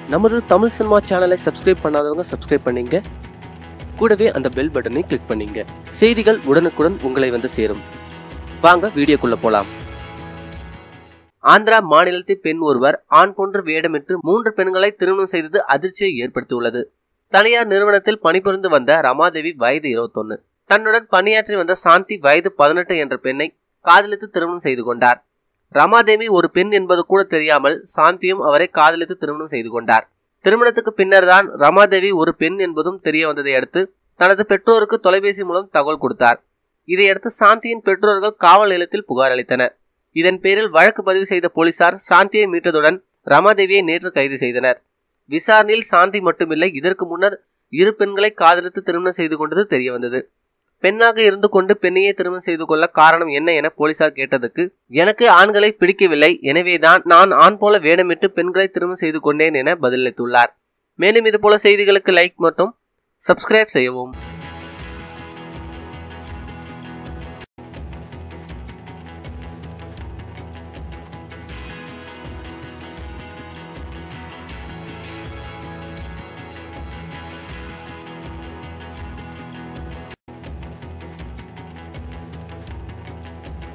நமது தமிழ் சினிமா சேனலை சப்ஸ்கிரைப் பண்ணாதவங்க சப்ஸ்கிரைப் பண்ணீங்க கூடவே அந்த பெல் பட்டனை கிளிக் பண்ணீங்க செய்திகள் உடனுக்குடன் உங்களை வந்து சேரும் வாங்க வீடியோக்குள்ள போலாம் ஆந்திரா மாநிலத்தில் பெண் ஒருவர் ஆண் போன்று வேடமிட்டு மூன்று பெண்களை திருமணம் செய்தது அதிர்ச்சியை ஏற்படுத்தியுள்ளது தனியார் நிறுவனத்தில் பணிபுரிந்து வந்த ரமாதேவி வயது இருபத்தொன்னு தன்னுடன் பணியாற்றி வந்த சாந்தி வயது பதினெட்டு என்ற பெண்ணை காதலித்து திருமணம் செய்து கொண்டார் ரமாதேவி ஒரு பெண் என்பது கூட தெரியாமல் சாந்தியும் அவரை காதலித்து திருமணம் செய்து கொண்டார் திருமணத்துக்கு பின்னர் தான் ரமாதேவி ஒரு பெண் என்பதும் தெரிய வந்ததை அடுத்து தனது பெற்றோருக்கு தொலைபேசி மூலம் தகவல் கொடுத்தார் இதையடுத்து சாந்தியின் பெற்றோர்கள் காவல் நிலையத்தில் புகார் அளித்தனர் இதன் பேரில் வழக்கு பதிவு செய்த போலீசார் சாந்தியை மீட்டதுடன் ரமாதேவியை நேற்று கைது செய்தனர் விசாரணையில் சாந்தி மட்டுமில்லை இதற்கு முன்னர் இரு பெண்களை காதலித்து திருமணம் செய்து கொண்டது தெரிய வந்தது பெண்ணாக இருந்து கொண்டு பெண்ணையே திருமணம் செய்து கொள்ள காரணம் என்ன என போலீசார் கேட்டதுக்கு எனக்கு ஆண்களை பிடிக்கவில்லை எனவேதான் நான் ஆண் போல வேடமிட்டு பெண்களை திருமணம் செய்து கொண்டேன் என பதிலளித்துள்ளார் மேலும் இது போல செய்திகளுக்கு லைக் மற்றும் சப்ஸ்கிரைப் செய்யவும்